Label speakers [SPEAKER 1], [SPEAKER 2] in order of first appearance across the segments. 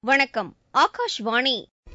[SPEAKER 1] வணக்கம் ஆகாஷ்வாணி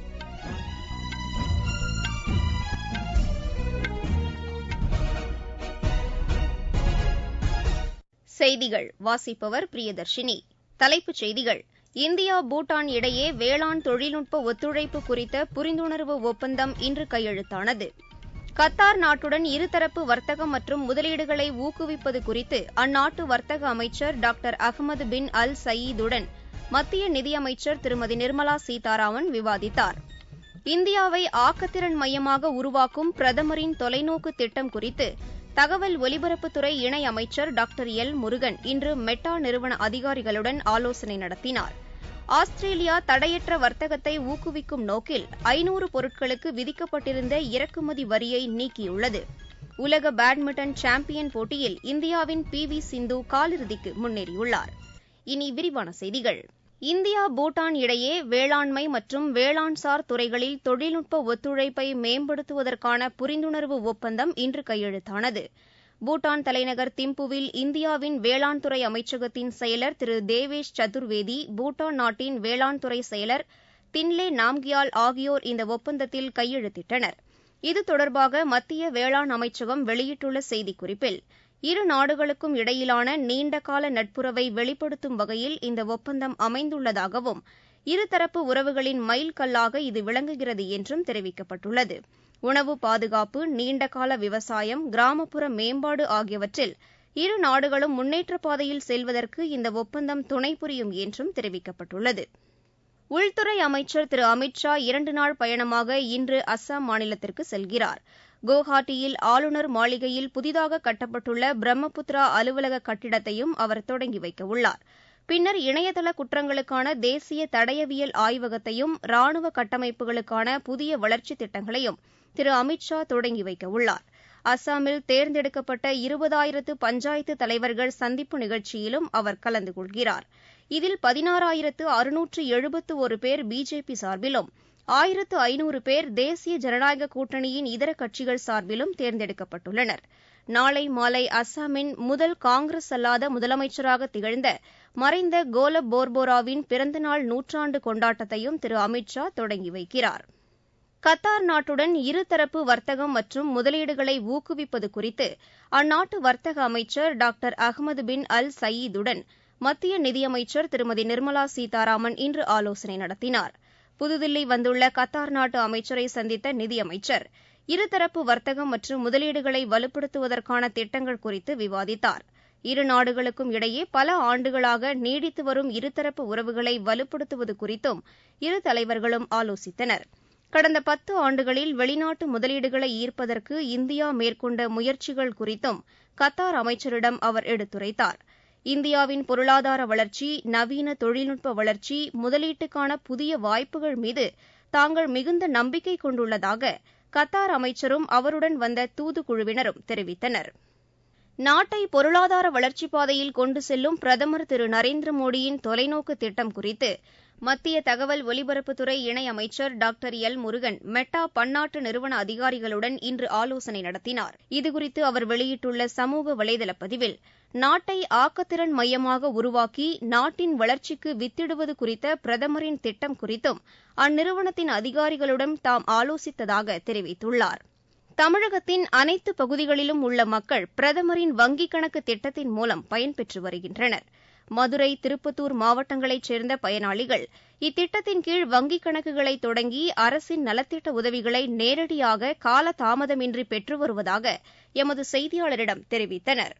[SPEAKER 1] செய்திகள் வாசிப்பவர் பிரியதர்ஷினி தலைப்புச் செய்திகள் இந்தியா பூட்டான் இடையே வேளாண் தொழில்நுட்ப ஒத்துழைப்பு குறித்த புரிந்துணர்வு ஒப்பந்தம் இன்று கையெழுத்தானது கத்தார் நாட்டுடன் இருதரப்பு வர்த்தகம் மற்றும் முதலீடுகளை ஊக்குவிப்பது குறித்து அந்நாட்டு வர்த்தக அமைச்சர் டாக்டர் அகமது பின் அல் சயீதுடன் மத்திய நிதியமைச்சர் திருமதி நிர்மலா சீதாராமன் விவாதித்தார் இந்தியாவை ஆக்கத்திறன் மையமாக உருவாக்கும் பிரதமரின் தொலைநோக்கு திட்டம் குறித்து தகவல் ஒலிபரப்புத்துறை இணை அமைச்சர் டாக்டர் எல் முருகன் இன்று மெட்டா நிறுவன அதிகாரிகளுடன் ஆலோசனை நடத்தினார் ஆஸ்திரேலியா தடையற்ற வர்த்தகத்தை ஊக்குவிக்கும் நோக்கில் ஐநூறு பொருட்களுக்கு விதிக்கப்பட்டிருந்த இறக்குமதி வரியை நீக்கியுள்ளது உலக பேட்மிண்டன் சாம்பியன் போட்டியில் இந்தியாவின் பி வி சிந்து காலிறுதிக்கு முன்னேறியுள்ளார் இனி விரிவான செய்திகள் இந்தியா பூட்டான் இடையே வேளாண்மை மற்றும் வேளாண்சார் துறைகளில் தொழில்நுட்ப ஒத்துழைப்பை மேம்படுத்துவதற்கான புரிந்துணர்வு ஒப்பந்தம் இன்று கையெழுத்தானது பூட்டான் தலைநகர் திம்புவில் இந்தியாவின் வேளாண் துறை அமைச்சகத்தின் செயலர் திரு தேவேஷ் சதுர்வேதி பூட்டான் நாட்டின் வேளாண் துறை செயலர் தின்லே நாம்கியால் ஆகியோர் இந்த ஒப்பந்தத்தில் கையெழுத்திட்டனர் இது தொடர்பாக மத்திய வேளாண் அமைச்சகம் வெளியிட்டுள்ள செய்திக்குறிப்பில் இரு நாடுகளுக்கும் இடையிலான நீண்டகால நட்புறவை வெளிப்படுத்தும் வகையில் இந்த ஒப்பந்தம் அமைந்துள்ளதாகவும் இருதரப்பு உறவுகளின் மைல்கல்லாக இது விளங்குகிறது என்றும் தெரிவிக்கப்பட்டுள்ளது உணவு பாதுகாப்பு நீண்டகால விவசாயம் கிராமப்புற மேம்பாடு ஆகியவற்றில் இரு நாடுகளும் முன்னேற்ற பாதையில் செல்வதற்கு இந்த ஒப்பந்தம் துணை புரியும் என்றும் தெரிவிக்கப்பட்டுள்ளது உள்துறை அமைச்சர் திரு அமித் ஷா இரண்டு நாள் பயணமாக இன்று அஸ்ஸாம் மாநிலத்திற்கு செல்கிறார் குவஹாத்தியில் ஆளுநர் மாளிகையில் புதிதாக கட்டப்பட்டுள்ள பிரம்மபுத்திரா அலுவலக கட்டிடத்தையும் அவர் தொடங்கி வைக்கவுள்ளார் பின்னர் இணையதள குற்றங்களுக்கான தேசிய தடயவியல் ஆய்வகத்தையும் ராணுவ கட்டமைப்புகளுக்கான புதிய வளர்ச்சித் திட்டங்களையும் திரு அமித் ஷா தொடங்கி வைக்கவுள்ளார் அஸ்ஸாமில் தேர்ந்தெடுக்கப்பட்ட இருபதாயிரத்து பஞ்சாயத்து தலைவர்கள் சந்திப்பு நிகழ்ச்சியிலும் அவர் கலந்து கொள்கிறார் இதில் பதினாறாயிரத்து அறுநூற்று எழுபத்து ஒரு பேர் பிஜேபி சார்பிலும் ஆயிரத்து ஐநூறு பேர் தேசிய ஜனநாயக கூட்டணியின் இதர கட்சிகள் சார்பிலும் தேர்ந்தெடுக்கப்பட்டுள்ளனர் நாளை மாலை அஸ்ஸாமின் முதல் காங்கிரஸ் அல்லாத முதலமைச்சராக திகழ்ந்த மறைந்த கோலப் போர்போராவின் பிறந்தநாள் நூற்றாண்டு கொண்டாட்டத்தையும் திரு அமித் ஷா தொடங்கி வைக்கிறார் கத்தார் நாட்டுடன் இருதரப்பு வர்த்தகம் மற்றும் முதலீடுகளை ஊக்குவிப்பது குறித்து அந்நாட்டு வர்த்தக அமைச்சர் டாக்டர் அகமது பின் அல் சயீதுடன் மத்திய நிதியமைச்சர் திருமதி நிர்மலா சீதாராமன் இன்று ஆலோசனை நடத்தினார் புதுதில்லி வந்துள்ள கத்தார் நாட்டு அமைச்சரை சந்தித்த நிதியமைச்சர் இருதரப்பு வர்த்தகம் மற்றும் முதலீடுகளை வலுப்படுத்துவதற்கான திட்டங்கள் குறித்து விவாதித்தார் இரு நாடுகளுக்கும் இடையே பல ஆண்டுகளாக நீடித்து வரும் இருதரப்பு உறவுகளை வலுப்படுத்துவது குறித்தும் இரு தலைவர்களும் ஆலோசித்தனர் கடந்த பத்து ஆண்டுகளில் வெளிநாட்டு முதலீடுகளை ஈர்ப்பதற்கு இந்தியா மேற்கொண்ட முயற்சிகள் குறித்தும் கத்தார் அமைச்சரிடம் அவர் எடுத்துரைத்தார் இந்தியாவின் பொருளாதார வளர்ச்சி நவீன தொழில்நுட்ப வளர்ச்சி முதலீட்டுக்கான புதிய வாய்ப்புகள் மீது தாங்கள் மிகுந்த நம்பிக்கை கொண்டுள்ளதாக கத்தார் அமைச்சரும் அவருடன் வந்த தூதுக்குழுவினரும் தெரிவித்தனர் நாட்டை பொருளாதார வளர்ச்சிப் பாதையில் கொண்டு செல்லும் பிரதமர் திரு நரேந்திர மோடியின் தொலைநோக்கு திட்டம் குறித்து மத்திய தகவல் ஒலிபரப்புத்துறை இணையமைச்சர் டாக்டர் எல் முருகன் மெட்டா பன்னாட்டு நிறுவன அதிகாரிகளுடன் இன்று ஆலோசனை நடத்தினார் இதுகுறித்து அவர் வெளியிட்டுள்ள சமூக வலைதள பதிவில் நாட்டை ஆக்கத்திறன் மையமாக உருவாக்கி நாட்டின் வளர்ச்சிக்கு வித்திடுவது குறித்த பிரதமரின் திட்டம் குறித்தும் அந்நிறுவனத்தின் அதிகாரிகளுடன் தாம் ஆலோசித்ததாக தெரிவித்துள்ளார் தமிழகத்தின் அனைத்து பகுதிகளிலும் உள்ள மக்கள் பிரதமரின் வங்கிக் கணக்கு திட்டத்தின் மூலம் பயன்பெற்று வருகின்றனர் மதுரை திருப்பத்தூர் மாவட்டங்களைச் சேர்ந்த பயனாளிகள் இத்திட்டத்தின் கீழ் வங்கிக் கணக்குகளை தொடங்கி அரசின் நலத்திட்ட உதவிகளை நேரடியாக கால தாமதமின்றி பெற்று வருவதாக எமது செய்தியாளரிடம் தெரிவித்தனர்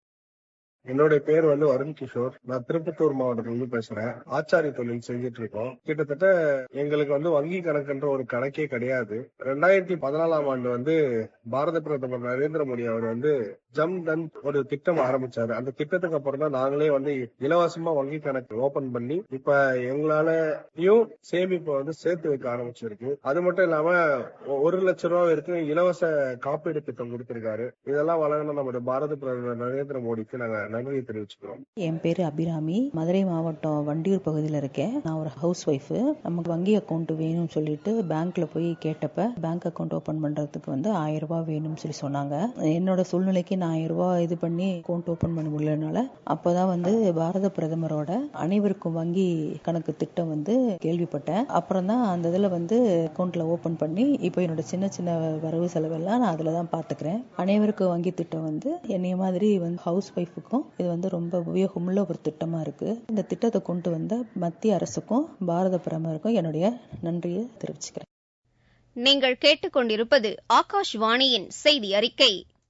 [SPEAKER 2] என்னுடைய பேர் வந்து வருண் கிஷோர் நான் திருப்பத்தூர் மாவட்டத்துல இருந்து பேசுறேன் ஆச்சாரி தொழில் செஞ்சுட்டு இருக்கோம் கிட்டத்தட்ட எங்களுக்கு வந்து வங்கி கணக்குன்ற ஒரு கணக்கே கிடையாது ரெண்டாயிரத்தி பதினாலாம் ஆண்டு வந்து பாரத பிரதமர் நரேந்திர மோடி அவர் வந்து ஜம் தன் ஒரு திட்டம் ஆரம்பிச்சாரு அந்த திட்டத்துக்கு அப்புறம் தான் நாங்களே வந்து இலவசமா வங்கி கணக்கு ஓபன் பண்ணி இப்ப எங்களாலயும் சேமிப்பை வந்து சேர்த்து வைக்க ஆரம்பிச்சிருக்கு அது மட்டும் இல்லாம ஒரு லட்சம் ரூபாய் வரைக்கும் இலவச காப்பீடு திட்டம் கொடுத்திருக்காரு இதெல்லாம் வழங்கின நம்முடைய பாரத பிரதமர் நரேந்திர மோடிக்கு நாங்க நன்றியை தெரிவிச்சுக்கிறோம்
[SPEAKER 3] என் பேரு அபிராமி மதுரை மாவட்டம் வண்டியூர் பகுதியில் இருக்கேன் நான் ஒரு ஹவுஸ் ஒய்ஃப் நமக்கு வங்கி அக்கௌண்ட் வேணும்னு சொல்லிட்டு பேங்க்ல போய் கேட்டப்ப பேங்க் அக்கௌண்ட் ஓபன் பண்றதுக்கு வந்து ஆயிரம் ரூபாய் வேணும்னு சொல்லி சொன்னாங்க என்னோட சூழ்நிலைக்கு இத்தனை ஆயிரம் ரூபாய் இது பண்ணி அக்கௌண்ட் ஓபன் பண்ண முடியலனால அப்பதான் வந்து பாரத பிரதமரோட அனைவருக்கும் வங்கி கணக்கு திட்டம் வந்து கேள்விப்பட்டேன் அப்புறம் தான் அந்த இதுல வந்து அக்கௌண்ட்ல ஓபன் பண்ணி இப்போ என்னோட சின்ன சின்ன வரவு செலவெல்லாம் நான் அதுல தான் பாத்துக்கிறேன் அனைவருக்கும் வங்கி திட்டம் வந்து என்னைய மாதிரி வந்து ஹவுஸ் ஒய்ஃபுக்கும் இது வந்து ரொம்ப உபயோகமுள்ள ஒரு திட்டமா இருக்கு இந்த திட்டத்தை கொண்டு வந்த மத்திய அரசுக்கும் பாரத பிரதமருக்கும் என்னுடைய நன்றியை தெரிவிச்சுக்கிறேன்
[SPEAKER 1] நீங்கள் கேட்டுக்கொண்டிருப்பது ஆகாஷ்வாணியின் செய்தி அறிக்கை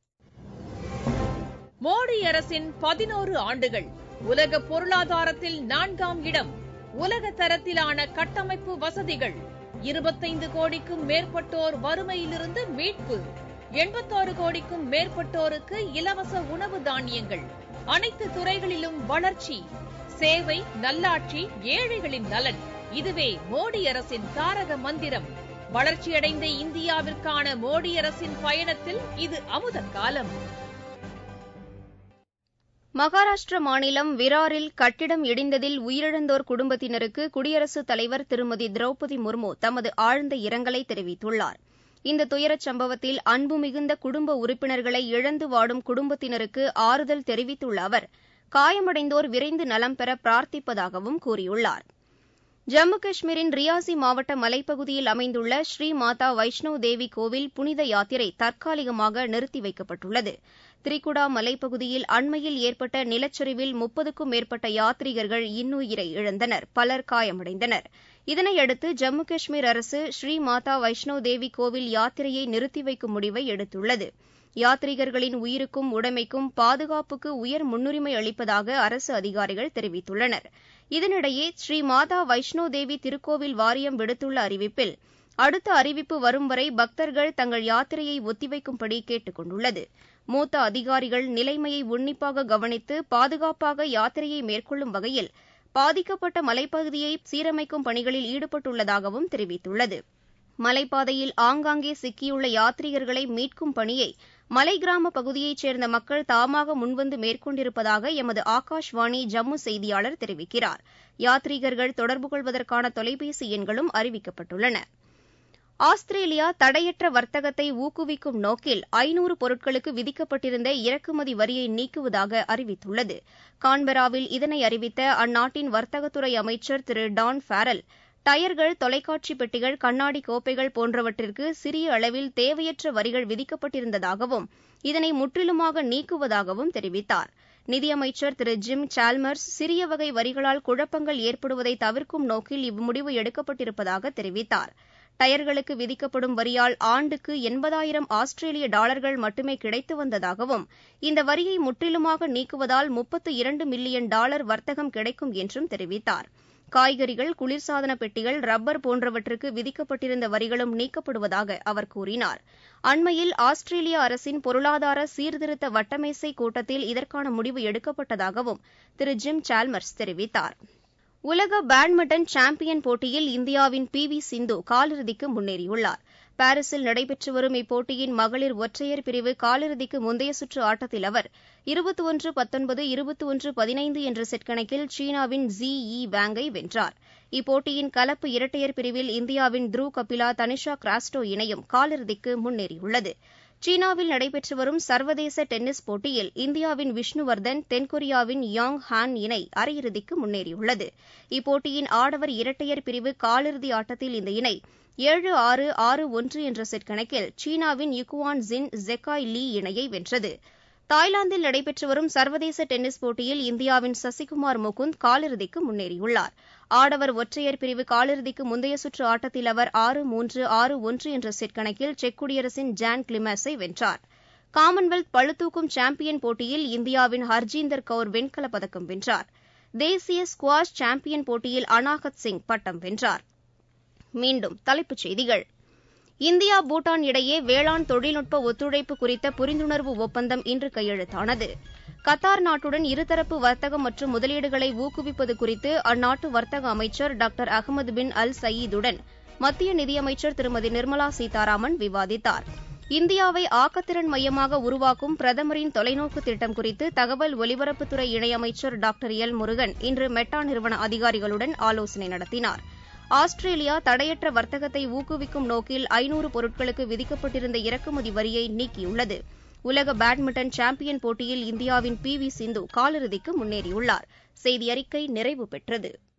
[SPEAKER 4] மோடி அரசின் பதினோரு ஆண்டுகள் உலக பொருளாதாரத்தில் நான்காம் இடம் உலக தரத்திலான கட்டமைப்பு வசதிகள் இருபத்தைந்து கோடிக்கும் மேற்பட்டோர் வறுமையிலிருந்து மீட்பு எண்பத்தாறு கோடிக்கும் மேற்பட்டோருக்கு இலவச உணவு தானியங்கள் அனைத்து துறைகளிலும் வளர்ச்சி சேவை நல்லாட்சி ஏழைகளின் நலன் இதுவே மோடி அரசின் தாரக மந்திரம் வளர்ச்சியடைந்த இந்தியாவிற்கான மோடி அரசின் பயணத்தில் இது அமுத காலம்
[SPEAKER 1] மகாராஷ்டிர மாநிலம் விராரில் கட்டிடம் இடிந்ததில் உயிரிழந்தோர் குடும்பத்தினருக்கு குடியரசுத் தலைவர் திருமதி திரௌபதி முர்மு தமது ஆழ்ந்த இரங்கலை தெரிவித்துள்ளார் இந்த துயரச் சம்பவத்தில் அன்பு மிகுந்த குடும்ப உறுப்பினர்களை இழந்து வாடும் குடும்பத்தினருக்கு ஆறுதல் தெரிவித்துள்ள அவர் காயமடைந்தோர் விரைந்து நலம் பெற பிரார்த்திப்பதாகவும் கூறியுள்ளார் ஜம்மு காஷ்மீரின் ரியாசி மாவட்ட மலைப்பகுதியில் அமைந்துள்ள ஸ்ரீ மாதா வைஷ்ணவ் தேவி கோவில் புனித யாத்திரை தற்காலிகமாக நிறுத்தி வைக்கப்பட்டுள்ளது திரிகுடா மலைப்பகுதியில் அண்மையில் ஏற்பட்ட நிலச்சரிவில் முப்பதுக்கும் மேற்பட்ட யாத்ரீகர்கள் இன்னுயிரை இழந்தனர் பலர் காயமடைந்தனர் இதனையடுத்து ஜம்மு காஷ்மீர் அரசு ஸ்ரீ மாதா வைஷ்ணவ் தேவி கோவில் யாத்திரையை நிறுத்தி வைக்கும் முடிவை எடுத்துள்ளது யாத்ரீகர்களின் உயிருக்கும் உடைமைக்கும் பாதுகாப்புக்கு உயர் முன்னுரிமை அளிப்பதாக அரசு அதிகாரிகள் தெரிவித்துள்ளனர் இதனிடையே ஸ்ரீ மாதா வைஷ்ணோ தேவி திருக்கோவில் வாரியம் விடுத்துள்ள அறிவிப்பில் அடுத்த அறிவிப்பு வரும் வரை பக்தர்கள் தங்கள் யாத்திரையை ஒத்திவைக்கும்படி கேட்டுக் கொண்டுள்ளது மூத்த அதிகாரிகள் நிலைமையை உன்னிப்பாக கவனித்து பாதுகாப்பாக யாத்திரையை மேற்கொள்ளும் வகையில் பாதிக்கப்பட்ட மலைப்பகுதியை சீரமைக்கும் பணிகளில் ஈடுபட்டுள்ளதாகவும் தெரிவித்துள்ளது மலைப்பாதையில் ஆங்காங்கே சிக்கியுள்ள யாத்ரீகர்களை மீட்கும் பணியை மலை கிராம பகுதியைச் சேர்ந்த மக்கள் தாமாக முன்வந்து மேற்கொண்டிருப்பதாக எமது ஆகாஷ்வாணி ஜம்மு செய்தியாளர் தெரிவிக்கிறார் யாத்ரீகர்கள் தொடர்பு கொள்வதற்கான தொலைபேசி எண்களும் அறிவிக்கப்பட்டுள்ளன ஆஸ்திரேலியா தடையற்ற வர்த்தகத்தை ஊக்குவிக்கும் நோக்கில் ஐநூறு பொருட்களுக்கு விதிக்கப்பட்டிருந்த இறக்குமதி வரியை நீக்குவதாக அறிவித்துள்ளது கான்பெராவில் இதனை அறிவித்த அந்நாட்டின் வர்த்தகத்துறை அமைச்சர் திரு டான் ஃபேரல் டயர்கள் தொலைக்காட்சி பெட்டிகள் கண்ணாடி கோப்பைகள் போன்றவற்றிற்கு சிறிய அளவில் தேவையற்ற வரிகள் விதிக்கப்பட்டிருந்ததாகவும் இதனை முற்றிலுமாக நீக்குவதாகவும் தெரிவித்தார் நிதியமைச்சர் திரு ஜிம் சால்மர்ஸ் சிறிய வகை வரிகளால் குழப்பங்கள் ஏற்படுவதை தவிர்க்கும் நோக்கில் இம்முடிவு எடுக்கப்பட்டிருப்பதாக தெரிவித்தார் டயர்களுக்கு விதிக்கப்படும் வரியால் ஆண்டுக்கு எண்பதாயிரம் ஆஸ்திரேலிய டாலர்கள் மட்டுமே கிடைத்து வந்ததாகவும் இந்த வரியை முற்றிலுமாக நீக்குவதால் முப்பத்து இரண்டு மில்லியன் டாலர் வர்த்தகம் கிடைக்கும் என்றும் தெரிவித்தார் காய்கறிகள் குளிர்சாதன பெட்டிகள் ரப்பர் போன்றவற்றுக்கு விதிக்கப்பட்டிருந்த வரிகளும் நீக்கப்படுவதாக அவர் கூறினார் அண்மையில் ஆஸ்திரேலிய அரசின் பொருளாதார சீர்திருத்த வட்டமேசை கூட்டத்தில் இதற்கான முடிவு எடுக்கப்பட்டதாகவும் திரு ஜிம் சால்மர்ஸ் தெரிவித்தார் உலக பேட்மிண்டன் சாம்பியன் போட்டியில் இந்தியாவின் பி வி சிந்து காலிறுதிக்கு முன்னேறியுள்ளார் பாரிஸில் நடைபெற்று வரும் இப்போட்டியின் மகளிர் ஒற்றையர் பிரிவு காலிறுதிக்கு முந்தைய சுற்று ஆட்டத்தில் அவர் இருபத்தி ஒன்று பத்தொன்பது இருபத்தி ஒன்று பதினைந்து என்ற செட் கணக்கில் சீனாவின் ஜி யி வாங்கை வென்றார் இப்போட்டியின் கலப்பு இரட்டையர் பிரிவில் இந்தியாவின் த்ருவ் கபிலா தனிஷா கிராஸ்டோ இணையும் காலிறுதிக்கு முன்னேறியுள்ளது சீனாவில் நடைபெற்று வரும் சர்வதேச டென்னிஸ் போட்டியில் இந்தியாவின் விஷ்ணுவர்தன் தென்கொரியாவின் யாங் ஹான் இணை அரையிறுதிக்கு முன்னேறியுள்ளது இப்போட்டியின் ஆடவர் இரட்டையர் பிரிவு காலிறுதி ஆட்டத்தில் இந்த இணை ஏழு ஆறு ஆறு ஒன்று என்ற செட் கணக்கில் சீனாவின் யுகுவான் ஜின் ஜெக்காய் லீ இணையை வென்றது தாய்லாந்தில் நடைபெற்று வரும் சர்வதேச டென்னிஸ் போட்டியில் இந்தியாவின் சசிகுமார் முகுந்த் காலிறுதிக்கு முன்னேறியுள்ளார் ஆடவர் ஒற்றையர் பிரிவு காலிறுதிக்கு முந்தைய சுற்று ஆட்டத்தில் அவர் ஆறு மூன்று ஆறு ஒன்று என்ற செட் கணக்கில் செக் குடியரசின் ஜான் கிளிமஸை வென்றார் காமன்வெல்த் பளுதூக்கும் சாம்பியன் போட்டியில் இந்தியாவின் ஹர்ஜீந்தர் கவுர் வெண்கலப் பதக்கம் வென்றார் தேசிய ஸ்குவாஷ் சாம்பியன் போட்டியில் அனாகத் சிங் பட்டம் வென்றார் மீண்டும் தலைப்புச் செய்திகள் இந்தியா பூட்டான் இடையே வேளாண் தொழில்நுட்ப ஒத்துழைப்பு குறித்த புரிந்துணர்வு ஒப்பந்தம் இன்று கையெழுத்தானது கத்தார் நாட்டுடன் இருதரப்பு வர்த்தகம் மற்றும் முதலீடுகளை ஊக்குவிப்பது குறித்து அந்நாட்டு வர்த்தக அமைச்சர் டாக்டர் அகமது பின் அல் சயீதுடன் மத்திய நிதியமைச்சர் திருமதி நிர்மலா சீதாராமன் விவாதித்தார் இந்தியாவை ஆக்கத்திறன் மையமாக உருவாக்கும் பிரதமரின் தொலைநோக்கு திட்டம் குறித்து தகவல் ஒலிபரப்புத்துறை இணையமைச்சர் டாக்டர் எல் முருகன் இன்று மெட்டா நிறுவன அதிகாரிகளுடன் ஆலோசனை நடத்தினார் ஆஸ்திரேலியா தடையற்ற வர்த்தகத்தை ஊக்குவிக்கும் நோக்கில் ஐநூறு பொருட்களுக்கு விதிக்கப்பட்டிருந்த இறக்குமதி வரியை நீக்கியுள்ளது உலக பேட்மிண்டன் சாம்பியன் போட்டியில் இந்தியாவின் பி வி சிந்து காலிறுதிக்கு முன்னேறியுள்ளார் செய்தி அறிக்கை நிறைவு பெற்றது